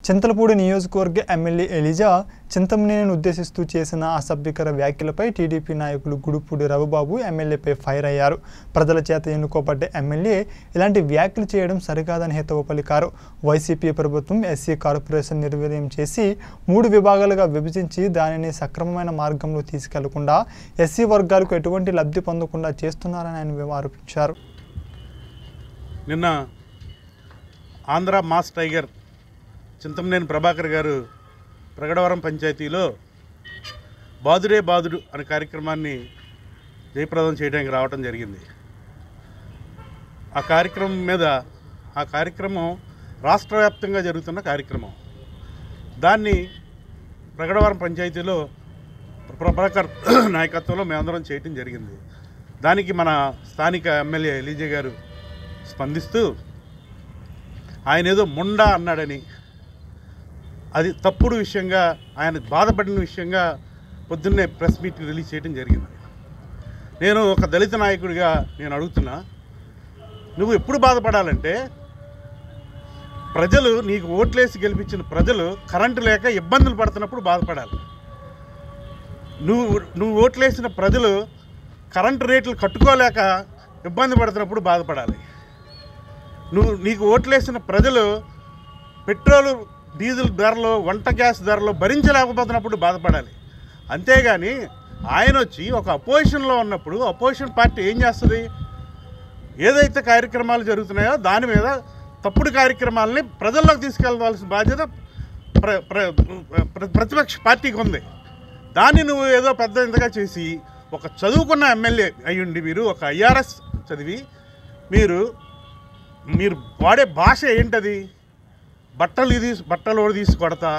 చింతలపూడి నియోజకవర్గ ఎమ్మెల్యే ఎలిజా చింతమనేనిని ఉద్దేశిస్తూ చేసిన అసభ్యకర వ్యాఖ్యలపై టీడీపీ నాయకులు గుడుపూడి రవిబాబు ఎమ్మెల్యేపై ఫైర్ అయ్యారు ప్రజల చేత ఎన్నుకోబడ్డ ఎమ్మెల్యే ఇలాంటి వ్యాఖ్యలు చేయడం సరికాదని హితవు పలికారు వైసీపీ ప్రభుత్వం ఎస్సీ కార్పొరేషన్ నిర్వీర్యం చేసి మూడు విభాగాలుగా విభజించి దానిని సక్రమమైన మార్గంలో తీసుకెళ్లకుండా ఎస్సీ వర్గాలకు ఎటువంటి లబ్ధి పొందకుండా చేస్తున్నారని ఆయన ఆరోపించారు నిన్న ఆంధ్ర మాస్ టైగర్ చింతమనేని ప్రభాకర్ గారు ప్రగడవరం పంచాయతీలో బాదుడే బాదుడు అనే కార్యక్రమాన్ని జయప్రదం చేయడానికి రావడం జరిగింది ఆ కార్యక్రమం మీద ఆ కార్యక్రమం రాష్ట్ర వ్యాప్తంగా జరుగుతున్న కార్యక్రమం దాన్ని ప్రగడవరం పంచాయతీలో ప్రభాకర్ నాయకత్వంలో మేమందరం చేయటం జరిగింది దానికి మన స్థానిక ఎమ్మెల్యే ఎలీజే గారు స్పందిస్తూ ఆయన ఏదో ముండా అన్నాడని అది తప్పుడు విషయంగా ఆయన బాధపడిన విషయంగా పొద్దున్నే ప్రెస్ మీట్ రిలీజ్ చేయడం జరిగింది నేను ఒక దళిత నాయకుడిగా నేను అడుగుతున్నా నువ్వు ఎప్పుడు బాధపడాలంటే ప్రజలు నీకు ఓట్లేసి గెలిపించిన ప్రజలు కరెంటు లేక ఇబ్బందులు పడుతున్నప్పుడు బాధపడాలి నువ్వు నువ్వు ఓట్లేసిన ప్రజలు కరెంటు రేట్లు కట్టుకోలేక ఇబ్బంది పడుతున్నప్పుడు బాధపడాలి నువ్వు నీకు ఓట్లేసిన ప్రజలు పెట్రోలు డీజిల్ ధరలు వంట గ్యాస్ ధరలు భరించలేకపోతున్నప్పుడు బాధపడాలి అంతేగాని ఆయన వచ్చి ఒక అపోజిషన్లో ఉన్నప్పుడు అపోజిషన్ పార్టీ ఏం చేస్తుంది ఏదైతే కార్యక్రమాలు జరుగుతున్నాయో దాని మీద తప్పుడు కార్యక్రమాలని ప్రజల్లోకి తీసుకెళ్ళవలసిన బాధ్యత ప్ర ప్ర ప్ర- ప్రతిపక్ష పార్టీకి ఉంది దాన్ని నువ్వు ఏదో పెద్ద ఇంతగా చేసి ఒక చదువుకున్న ఎమ్మెల్యే అయ్యుండి మీరు ఒక ఐఆర్ఎస్ చదివి మీరు మీరు వాడే భాష ఏంటది బట్టలు ఇది బట్టలు ఓడి తీసి కొడతా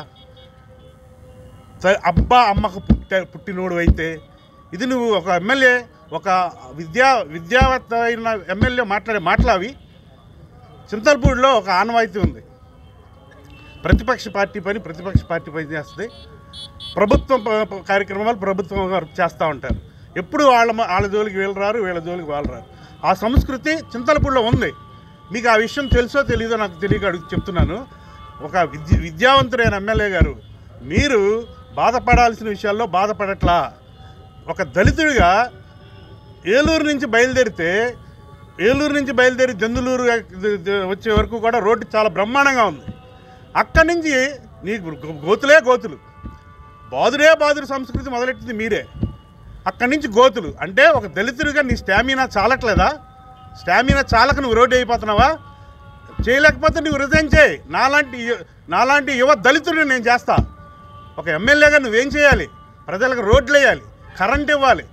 సరే, అబ్బా అమ్మకు పుట్ట పుట్టినోడు అయితే ఇది నువ్వు ఒక ఎమ్మెల్యే ఒక విద్యా విద్యావేత్త అయిన ఎమ్మెల్యే మాట్లాడే మాటలవి చింతలపూడిలో ఒక ఆనవాయితీ ఉంది ప్రతిపక్ష పార్టీ పని ప్రతిపక్ష పార్టీ పని చేస్తుంది ప్రభుత్వం ప- ప- కార్యక్రమాలు ప్రభుత్వం వారు చేస్తూ ఉంటారు ఎప్పుడు వాళ్ళ మ- వాళ్ళ జోలికి వీళ్ళు రారు వీళ్ళ జోలికి వాళ్ళు రారు ఆ సంస్కృతి చింతలపూడిలో ఉంది మీకు ఆ విషయం తెలుసో తెలీదో నాకు తెలియక అడుగు చెప్తున్నాను ఒక విద్య విద్యావంతుడైన ఎమ్మెల్యే గారు మీరు బాధపడాల్సిన విషయాల్లో బాధపడట్లా ఒక దళితుడిగా ఏలూరు నుంచి బయలుదేరితే ఏలూరు నుంచి బయలుదేరి దెందులూరు వచ్చే వరకు కూడా రోడ్డు చాలా బ్రహ్మాండంగా ఉంది అక్కడి నుంచి నీకు గో- గోతులే గోతులు బాదుడే బాదుడు సంస్కృతి మొదలెట్టింది మీరే అక్కడి నుంచి గోతులు అంటే ఒక దళితుడిగా నీ స్టామినా చాలట్లేదా స్టామినా చాలక నువ్వు రోడ్డు అయిపోతున్నావా చేయలేకపోతే నువ్వు రిజైన్ చేయి నాలాంటి యు- నాలాంటి యువ దళితుడిని నేను చేస్తా ఒక ఎమ్మెల్యేగా నువ్వేం చేయాలి ప్రజలకు రోడ్లు వేయాలి కరెంట్ ఇవ్వాలి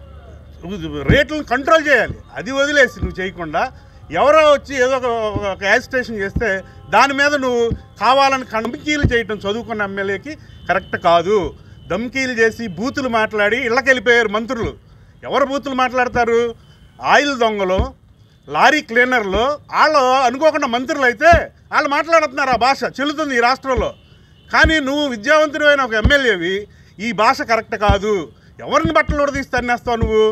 రేట్లను కంట్రోల్ చేయాలి అది వదిలేసి నువ్వు చేయకుండా ఎవరో వచ్చి ఏదో ఒక ఒక యాజిటేషన్ చేస్తే దాని మీద నువ్వు కావాలని కంబకీలు చేయటం చదువుకున్న ఎమ్మెల్యేకి కరెక్ట్ కాదు దమ్కీలు చేసి బూతులు మాట్లాడి ఇళ్ళకి వెళ్ళిపోయారు మంత్రులు ఎవరు బూతులు మాట్లాడతారు ఆయిల్ దొంగలు లారీ క్లీనర్లు వాళ్ళు అనుకోకుండా మంత్రులు అయితే వాళ్ళు మాట్లాడుతున్నారు ఆ భాష చెల్లుతుంది ఈ రాష్ట్రంలో కానీ నువ్వు విద్యావంతుడైన ఒక ఎమ్మెల్యేవి ఈ భాష కరెక్ట్ కాదు ఎవరిని బట్టలు ఉడదీసి తన్నేస్తావు నువ్వు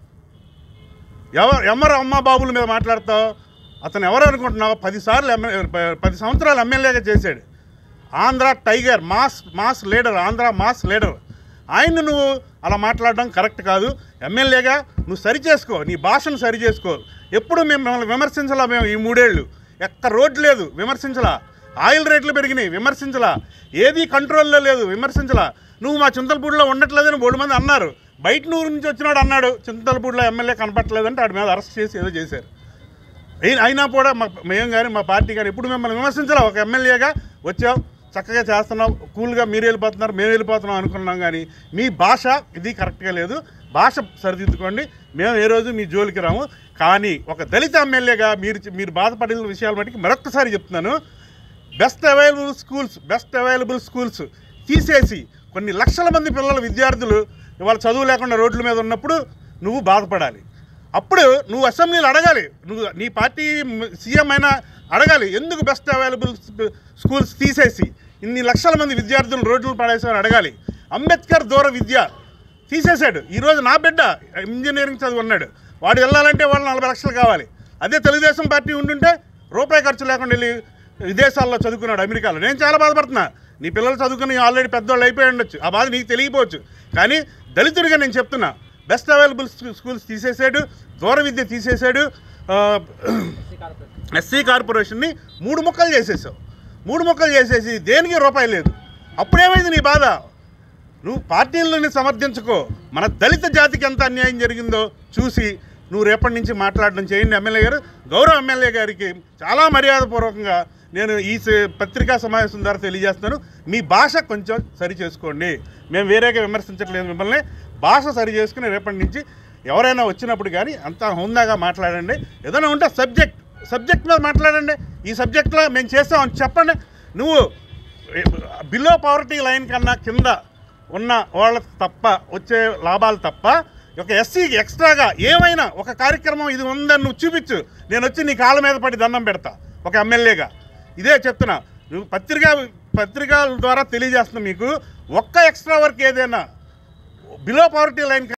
ఎవరు ఎవరు అమ్మ బాబుల మీద మాట్లాడతావు అతను ఎవరు అనుకుంటున్నావు పదిసార్లు ఎమ్మెల్యే పది సంవత్సరాలు ఎమ్మెల్యేగా చేశాడు Andhra tiger mass mass leader Andhra mass leader ఆయన నువ్వు అలా మాట్లాడడం కరెక్ట్ కాదు ఎమ్మెల్యేగా నువ్వు సరి చేసుకో నీ భాషను సరి చేసుకో ఎప్పుడు మేము మిమ్మల్ని విమర్శించలా మేము ఈ మూడేళ్ళు ఎక్క రోడ్డు లేదు విమర్శించలా ఆయిల్ రేట్లు పెరిగినాయి విమర్శించలా ఏది కంట్రోల్లో లేదు విమర్శించలా నువ్వు మా చింతలపూడిలో ఉండట్లేదని మూడు మంది అన్నారు బయట నూరు నుంచి వచ్చినాడు అన్నాడు చింతలపూడిలో ఎమ్మెల్యే కనపట్లేదంటే వాడి మీద అరెస్ట్ చేసి ఏదో చేశారు అయిన- అయినా కూడా మా మేము కానీ మా పార్టీ కానీ ఇప్పుడు మిమ్మల్ని విమర్శించాలి ఒక ఎమ్మెల్యేగా వచ్చాం చక్కగా చేస్తున్నాం కూల్గా మీరు వెళ్ళిపోతున్నారు మేము వెళ్ళిపోతున్నాం అనుకున్నాం కానీ మీ భాష ఇది కరెక్ట్గా లేదు భాష సరిదిద్దుకోండి మేము ఏ రోజు మీ జోలికి రాము కానీ ఒక దళిత ఎమ్మెల్యేగా మీరు మీరు బాధపడిన విషయాల మటుకు మరొకసారి చెప్తున్నాను best available schools best available schools తీసేసి కొన్ని లక్షల మంది పిల్లల విద్యార్థులు ఇవాళ చదువు లేకుండా రోడ్ల మీద ఉన్నప్పుడు నువ్వు బాధపడాలి అప్పుడు నువ్వు అసెంబ్లీలో అడగాలి నువ్వు నీ పార్టీ సీఎం అయినా అడగాలి ఎందుకు బెస్ట్ అవైలబుల్ స్కూల్స్ తీసేసి ఇన్ని లక్షల మంది విద్యార్థులు రోడ్లు పడేసామని అడగాలి అంబేద్కర్ దూర విద్య తీసేశాడు ఈరోజు నా బిడ్డ ఇంజనీరింగ్ చదువుకున్నాడు వాడు వెళ్ళాలంటే వాళ్ళు నలభై లక్షలు కావాలి అదే తెలుగుదేశం పార్టీ ఉండుంటే రూపాయి ఖర్చు లేకుండా వెళ్ళి విదేశాల్లో చదువుకున్నాడు అమెరికాలో నేను చాలా బాధపడుతున్నా నీ పిల్లలు చదువుకుని ఆల్రెడీ పెద్దవాళ్ళు అయిపోయి ఉండొచ్చు ఆ బాధ నీకు తెలియకపోవచ్చు కానీ దళితుడిగా నేను చెప్తున్నా బెస్ట్ అవైలబుల్ స్కూల్స్ తీసేసాడు దూర విద్య తీసేసాడు ఆ, ఎస్సీ కార్పొరేషన్ని మూడు ముక్కలు చేసేసావు మూడు ముక్కలు చేసేసి దేనికి రూపాయి లేదు అప్పుడేమైంది నీ బాధ నువ్వు పార్టీలని సమర్థించుకో మన దళిత జాతికి ఎంత అన్యాయం జరిగిందో చూసి నువ్వు రేపటి నుంచి మాట్లాడడం చేయండి ఎమ్మెల్యే గారు గౌరవ ఎమ్మెల్యే గారికి చాలా మర్యాదపూర్వకంగా నేను ఈ స- పత్రికా సమావేశం ద్వారా తెలియజేస్తున్నాను మీ భాష కొంచెం సరి చేసుకోండి మేము వేరేగా విమర్శించట్లేదు మిమ్మల్ని భాష సరి చేసుకుని రేపటి నుంచి ఎవరైనా వచ్చినప్పుడు కానీ అంత హుందాగా మాట్లాడండి ఏదైనా ఉంటే సబ్జెక్ట్ సబ్జెక్ట్ మీద మాట్లాడండి ఈ సబ్జెక్ట్లో మేము చేస్తామని చెప్పండి నువ్వు బిలో పవర్టీ లైన్ కన్నా కింద ఉన్న వాళ్ళకి తప్ప వచ్చే లాభాలు తప్ప ఒక ఎస్సీకి ఎక్స్ట్రాగా ఏమైనా ఒక కార్యక్రమం ఇది ఉందని నువ్వు చూపించు నేను వచ్చి నీ కాళ్ళ మీద పడి దండం పెడతా ఒక ఎమ్మెల్యేగా ఇదే చెప్తున్నా నువ్వు పత్రికా పత్రికల ద్వారా తెలియజేస్తున్నా మీకు ఒక్క ఎక్స్ట్రా వర్క్ ఏదైనా బిలో పవర్టీ లైన్